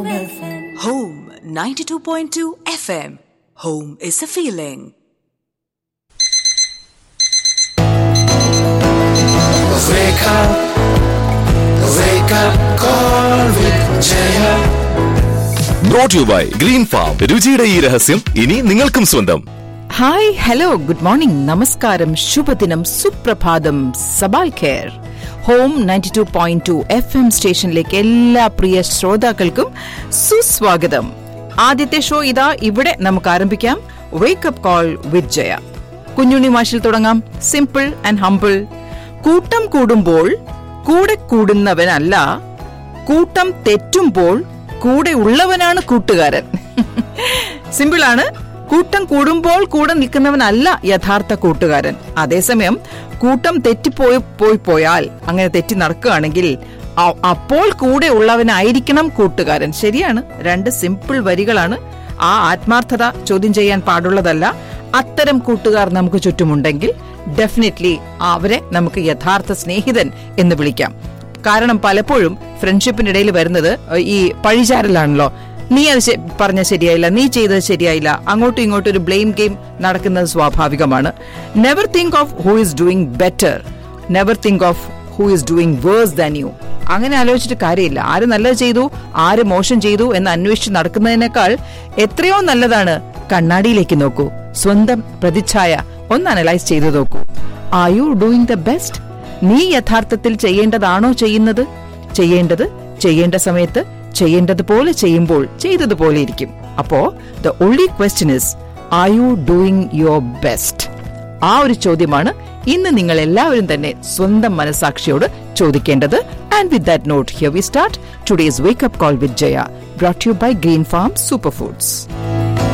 Home 92.2 FM. Home is a feeling. Wake up, wake up, call with Jaya. Brought you by green farm രുചിയുടെ ഈ രഹസ്യം ഇനി നിങ്ങൾക്കും സ്വന്തം ഹായ് ഹലോ ഗുഡ് മോർണിംഗ് നമസ്കാരം ശുഭദിനം സുപ്രഭാതം സബായ് ഖേർ home ninety two point two F M സ്റ്റേഷനിലേക്ക് എല്ലാ പ്രിയ ശ്രോതാക്കൾക്കും സുസ്വാഗതം ആദ്യത്തെ ഷോ ഇതാ ഇവിടെ നമുക്ക് ആരംഭിക്കാം wake up call with Jaya Kunjunni മാഷിൽ തുടങ്ങാം സിമ്പിൾ ആൻഡ് ഹംബിൾ കൂട്ടം കൂടുമ്പോൾ കൂടെ കൂടുന്നവനല്ല കൂട്ടം തെറ്റുമ്പോൾ കൂടെ ഉള്ളവനാണ് കൂട്ടുകാരൻ സിമ്പിൾ ആണ് കൂട്ടം കൂടുമ്പോൾ കൂടെ നിൽക്കുന്നവനല്ല യഥാർത്ഥ കൂട്ടുകാരൻ അതേസമയം കൂട്ടം തെറ്റിപ്പോയി പോയി പോയാൽ അങ്ങനെ തെറ്റി നടക്കുകയാണെങ്കിൽ അ- അപ്പോൾ കൂടെ ഉള്ളവനായിരിക്കണം കൂട്ടുകാരൻ ശരിയാണ് രണ്ട് സിമ്പിൾ വരികളാണ് ആ ആത്മാർത്ഥത ചോദ്യം ചെയ്യാൻ പാടുള്ളതല്ല അത്തരം കൂട്ടുകാർ നമുക്ക് ചുറ്റുമുണ്ടെങ്കിൽ ഡെഫിനറ്റ്ലി അവരെ നമുക്ക് യഥാർത്ഥ സ്നേഹിതൻ എന്ന് വിളിക്കാം കാരണം പലപ്പോഴും ഫ്രണ്ട്ഷിപ്പിന്റെ ഇടയിൽ വരുന്നത് ഈ പഴിചാരലാണല്ലോ നീ അത് ശ- പറഞ്ഞ ശരിയായില്ല നീ ചെയ്തത് ശരിയായില്ല അങ്ങോട്ടും ഇങ്ങോട്ടും ഒരു ബ്ലെയിം ഗെയിം നടക്കുന്നത് സ്വാഭാവികമാണ് never think of who is doing better never think of who is doing worse than you അങ്ങനെ ആലോചിച്ചിട്ട് കാര്യമില്ല ആര് നല്ലത് ചെയ്തു ആര് മോശം ചെയ്തു എന്ന് അന്വേഷിച്ച് നടക്കുന്നതിനേക്കാൾ എത്രയോ നല്ലതാണ് കണ്ണാടിയിലേക്ക് നോക്കൂ സ്വന്തം പ്രതിച്ഛായ ഒന്ന് അനലൈസ് ചെയ്തു നോക്കൂ are you doing the best നീ യഥാർത്ഥത്തിൽ ചെയ്യേണ്ടതാണോ ചെയ്യുന്നത് ചെയ്യേണ്ടത് ചെയ്യേണ്ട സമയത്ത് ചെയ്യേണ്ടതുപോലെ ചെയ്യുമ്പോൾ ചെയ്തതുപോലെ ഇരിക്കും അപ്പോ the only question is are you doing your best ആ ഒരു ചോദ്യമാണ് ഇന്ന് നിങ്ങൾ എല്ലാവരും തന്നെ സ്വന്തം മനസാക്ഷിയോട് ചോദിക്കേണ്ടത് and with that note here we start today's wake up call with Jaya brought you by green farm super foods